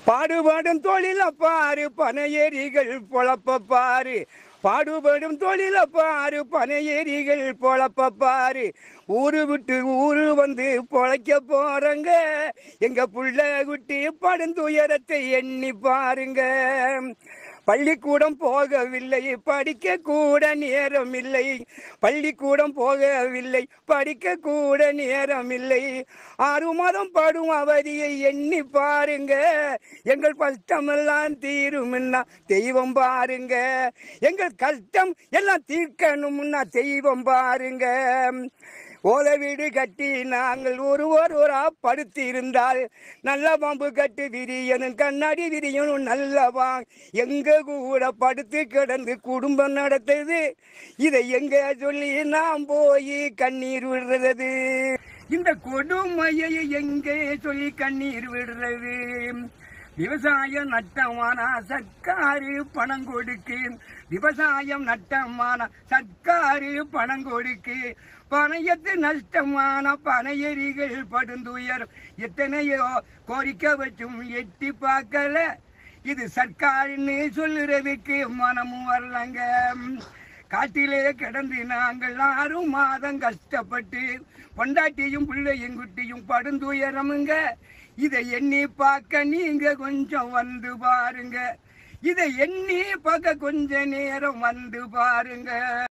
பாடுபடும் தொழில பாரு பனையேரிகள் பொழப்ப பாரு பாடுபடும் தொழில பாரு பனையேரிகள் பொழப்ப பாரு ஊரு விட்டு ஊரு வந்து பொழைக்க போறங்க எங்க புள்ள குட்டி படுந்துயரத்தை எண்ணி பாருங்க பள்ளிக்கூடம் போகவில்லை படிக்க கூட நேரம் இல்லை பள்ளிக்கூடம் போகவில்லை படிக்க கூட நேரம் இல்லை ஆறு மாதம் படும் அவதியை எண்ணி பாருங்க எங்கள் கஷ்டமெல்லாம் தீரும்னா தெய்வம் பாருங்க எங்கள் கஷ்டம் எல்லாம் தீர்க்கணும்னா தெய்வம் பாருங்க ஓலை வீடு கட்டி நாங்கள் ஒருவர் ஒரு படுத்தி இருந்தால் நல்ல பாம்பு கட்டு விரியணும் கண்ணாடி விரியணும் நல்லவா எங்க கூட படுத்து கிடந்து குடும்பம் நடத்துது இதை எங்க சொல்லி நாம் போய் கண்ணீர் விடுறது இந்த கொடுமையை எங்கே சொல்லி கண்ணீர் விடுறது விவசாயம் நட்டமானா சர்க்காரு பணம் கொடுக்கு விவசாயம் நட்டமான சர்க்காரு பணம் கொடுக்கு பணையத்து நஷ்டமான பனையெறிகள் படுந்துயர் எத்தனையோ கோரிக்கை வச்சும் எட்டி பார்க்கல இது சர்க்காருன்னு சொல்லுறதுக்கு மனமும் வரலங்க காட்டிலே கிடந்து நாங்கள் ஆறு மாதம் கஷ்டப்பட்டு பொண்டாட்டியும் பிள்ளையும் குட்டியும் படுந்துயரமுங்க இதை எண்ணி பார்க்க நீங்க கொஞ்சம் வந்து பாருங்க இதை எண்ணி பார்க்க கொஞ்ச நேரம் வந்து பாருங்க